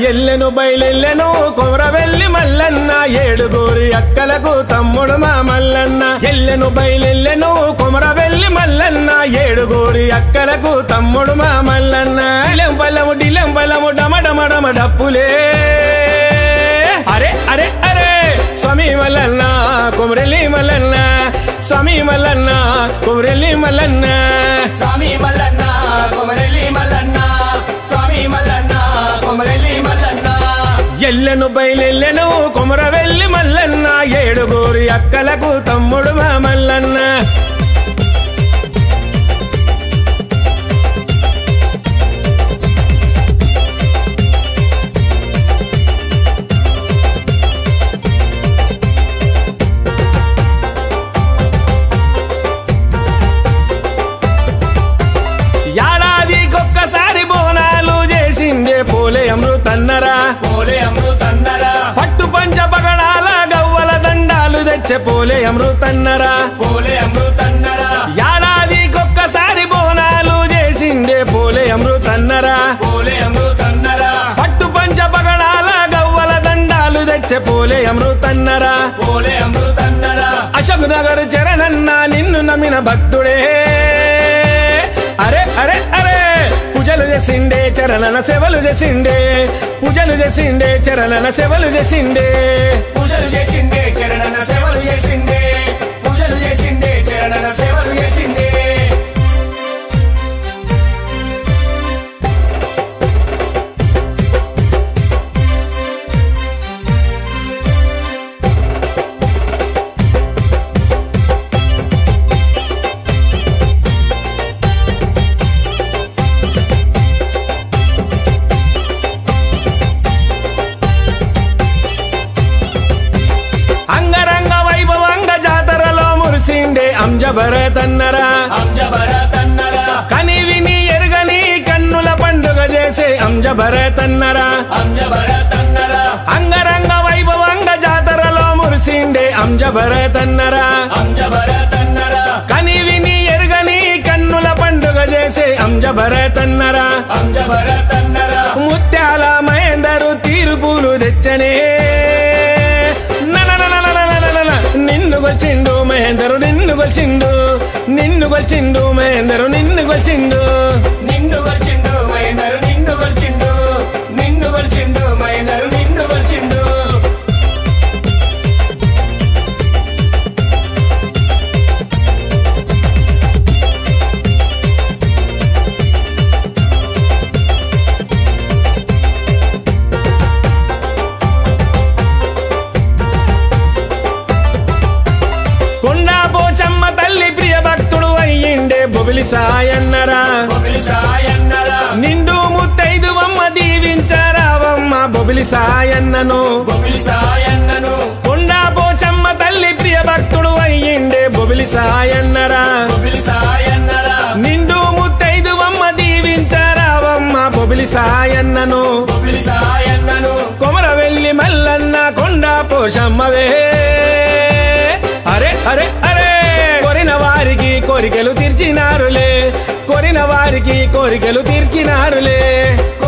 ఎల్లెను బయలెల్లెను కొమరవెల్లి మల్లన్న ఏడుగురి అక్కలకు తమ్ముడు మా మల్లన్న ఎల్లెను బయలెల్లెను కొమరవెల్లి మల్లన్న ఏడుగురి అక్కలకు తమ్ముడు మా మల్లన్న ఇలెం బలము డిలెం బలము డమడమడమ డప్పులే అరే అరే అరే స్వామి మల్లన్న కొమరెల్లి మల్లన్న స్వామి మల్లన్న కొమరెల్లి మల్లన్న స్వామి మల్లన్న కొమరెల్లి మల్లన్న స్వామి మల్లన్న కొమరెల్లి మల్లన్న ఎల్లెను బయలెల్లెను కొమరవెల్లి మల్లన్న ఏడుగురి అక్కలకు తమ్ముడు మా మల్లన్న ఏడాదికొక్కసారి బోనాలు చేసిందే పోలే అమృతన్నరా పోలే అమృతన్నర పట్టు పంచ పగడాల గవ్వల దండాలు తెచ్చే పోలే అమృతన్నరా పోలే అమృతన్నర ఏడాదికొక్కసారి బోనాలు చేసిందే పోలే అమృతన్నరా పోలే అమృతన్నర పట్టు పంచ పగడాల గవ్వల దండాలు తెచ్చే పోలే అమృతన్నరా పోలే అమృతన్నర అశోక్ నగర్ చరణన్న నిన్ను నమ్మిన భక్తుడే అరే అరే అరే పూజలు చేసిండే చరణన సేవలు చేసిండే పూజలు చేసిండే చరణన సేవలు చేసిండే పూజలు చేసిండే చరణన సేవలు చేసిండే పూజలు చేసిండే చరణన సేవలు చేసిండే అంగరంగ వైభవంగ జాతరలో మురిసిండే అంజభరతన్నరా అంజభరతన్నర కని విని ఎరుగని కన్నుల పండుగ చేసే అంజభరతన్నరా అంజభరతన్నర అంగరంగ వైభవంగ జాతరలో మురిసిండే అంజభరతన్నరా అంజభరతన్నర కని విని ఎరుగని కన్నుల పండుగ చేసే అంజభరతన్నరా అంజభరతన్నర ముత్యాల మహేందరు తీర్పులు తెచ్చనే నననననననననన. నిన్ను గొచ్చిండు మహేందరు నిన్ను గొచ్చిండు నిన్ను గొచ్చిండు మహేందరు నిన్ను గొచ్చిండు నిన్ను గొల్చిండు మైనరు నిన్ను గొల్చిండు నిన్ను గొల్చిండు మైనరు నిన్ను గొల్చిండు కొండా పోచమ్మ తల్లి ప్రియ భక్తుడు అయ్యిండే బొబిలి సాయన్నరా బొబిలి సాయన్నర నిండు ముత్తైదువమ్మ దీవించరావమ్మ బొబిలి సాయన్నను బొబిలి సాయన్నను కొండా పోచమ్మ తల్లి ప్రియ భక్తుడు అయ్యిండే బొబిలి సాయన్నరా బొబిలి సాయన్నర నిండు ముత్తైదువమ్మ దీవించరావమ్మ బొబిలి సాయన్నను బొబిలి సాయన్నను కొమర వెళ్ళి మల్లన్న కొండా పోషమ్మవే అరే అరే అరే కొరిన వారికి కోరికలు తీర్చినారులే కొరిన వారికి కోరికలు తీర్చినారులే